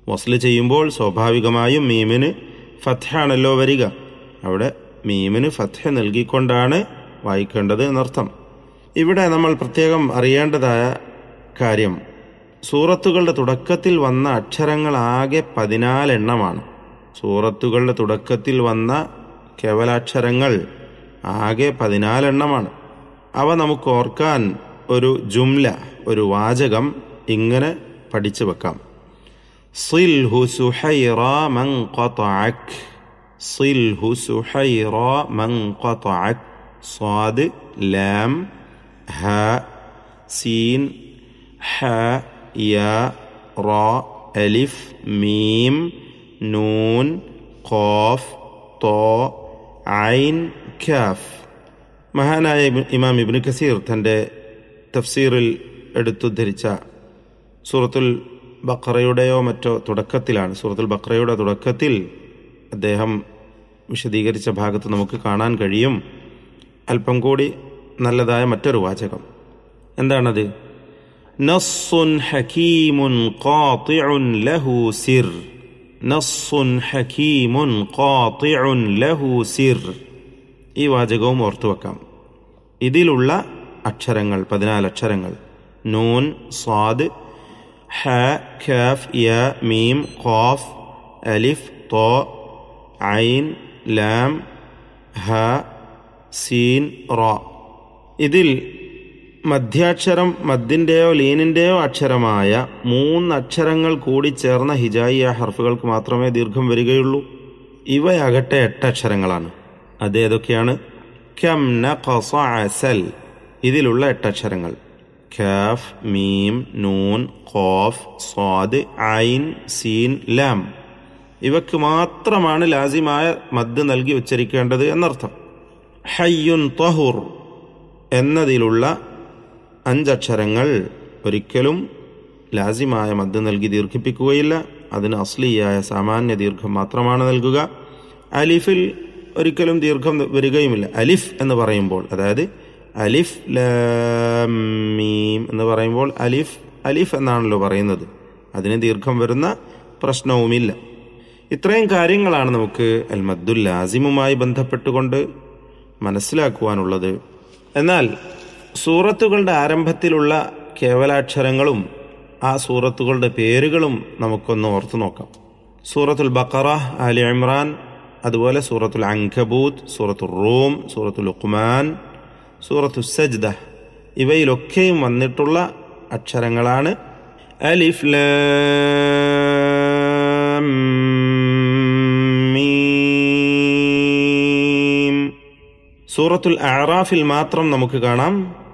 വസ്ല് ചെയ്യുമ്പോൾ സ്വാഭാവികമായും മീമിന് ഫത്ഹാണല്ലോ വരിക അവിടെ മീമിന് ഫത്ഹ നൽകിക്കൊണ്ടാണ് വായിക്കേണ്ടത് എന്നർത്ഥം ഇവിടെ നമ്മൾ പ്രത്യേകം അറിയേണ്ടതായ കാര്യം സൂറത്തുകളുടെ തുടക്കത്തിൽ വന്ന അക്ഷരങ്ങൾ ആകെ പതിനാലെണ്ണമാണ് സൂറത്തുകളുടെ തുടക്കത്തിൽ വന്ന കേവലാക്ഷരങ്ങൾ ആകെ പതിനാലെണ്ണമാണ് അവ നമുക്ക് ഓർക്കാൻ ഒരു ജുംല ഒരു വാചകം ഇങ്ങനെ പഠിച്ചു വെക്കാം സിൽഹു സുഹൈറ മൻ ഖതഅക് സിൽഹു സുഹൈറ മൻ ഖതഅക് സ്വാദ് ലാം ഹ സീൻ ഹ യ റ അലിഫ് മീം നൂൻ ഖാഫ് തോ ഐൻ ഖാഫ് മഹാനായ ഇബ്- ഇമാം ഇബ്നു കസീർ തൻ്റെ തഫ്സീറിൽ എടുത്തുദ്ധരിച്ച സൂറത്തുൽ ബക്രയുടെയോ മറ്റോ തുടക്കത്തിലാണ് സൂറത്തുൽ ബക്രയുടെ തുടക്കത്തിൽ അദ്ദേഹം വിശദീകരിച്ച ഭാഗത്ത് നമുക്ക് കാണാൻ കഴിയും അല്പം കൂടി നല്ലതായ മറ്റൊരു വാചകം എന്താണത് നസ്സുൻ ഹക്കീമുൻ ഖാത്തിഉൻ ലഹു സിർ നസ്സുൻ ഹക്കീമുൻ ഖാത്തിഉൻ ലഹു സിർ ഈ വാചകവും ഓർത്തു വെക്കാം ഇതിലുള്ള അക്ഷരങ്ങൾ പതിനാല് അക്ഷരങ്ങൾ നൂൻ സ്വാദ് ഹ ഖാഫ് യ മീം ഖാഫ് അലിഫ് തോ ഐൻ ലാം ഹ സീൻ റ ഇതിൽ മധ്യാക്ഷരം മദ്ദിൻ്റെയോ ലീനിൻ്റെയോ അക്ഷരമായ മൂന്ന് അക്ഷരങ്ങൾ കൂടി ചേർന്ന ഹിജായിയ ഹർഫുകൾക്ക് മാത്രമേ ദീർഘം വരികയുള്ളൂ ഇവയാകട്ടെ എട്ട് അക്ഷരങ്ങളാണ് അതേതൊക്കെയാണ് കം നഖസ അസൽ ഇതിലുള്ള എട്ടക്ഷരങ്ങൾ ഖാഫ് മീം നൂൻ ഖോഫ് സ്വാദ് ഐൻ സീൻ ലാം ഇവക്ക് മാത്രമാണ് ലാസിമായ മദ് നൽകി ഉച്ചരിക്കേണ്ടത് എന്നർത്ഥം ഹയ്യുൻ തഹുർ എന്നതിലുള്ള അഞ്ചക്ഷരങ്ങൾ ഒരിക്കലും ലാസിമായ മദ് നൽകി ദീർഘിപ്പിക്കുകയില്ല അതിന് അസ്ലിയായ സാമാന്യ ദീർഘം മാത്രമാണ് നൽകുക അലിഫിൽ ഒരിക്കലും ദീർഘം വരികയുമില്ല അലിഫ് എന്ന് പറയുമ്പോൾ അതായത് അലിഫ് ലാം മീം എന്ന് പറയുമ്പോൾ അലിഫ് അലിഫ് എന്നാണല്ലോ പറയുന്നത് അതിന് ദീർഘം വരുന്ന പ്രശ്നവുമില്ല ഇത്രയും കാര്യങ്ങളാണ് നമുക്ക് അൽ മദ്ദുൽ ലാസിമുമായി ബന്ധപ്പെട്ടുകൊണ്ട് മനസ്സിലാക്കുവാനുള്ളത് എന്നാൽ സൂറത്തുകളുടെ ആരംഭത്തിലുള്ള കേവലാക്ഷരങ്ങളും ആ സൂറത്തുകളുടെ പേരുകളും നമുക്കൊന്ന് ഓർത്തു നോക്കാം സൂറത്തുൽ ബക്കറ അലി ഇമ്രാൻ അതുപോലെ സൂറത്തുൽ അങ്കബൂത്ത് സൂറത്തുൽ റൂം സൂറത്തുൽ ഉഖ്മാൻ സൂറത്തു സജ്ദ ഇവയിലൊക്കെയും വന്നിട്ടുള്ള അക്ഷരങ്ങളാണ് അലിഫ് ലാം മീം സൂറത്തുൽ അറാഫിൽ മാത്രം നമുക്ക് കാണാം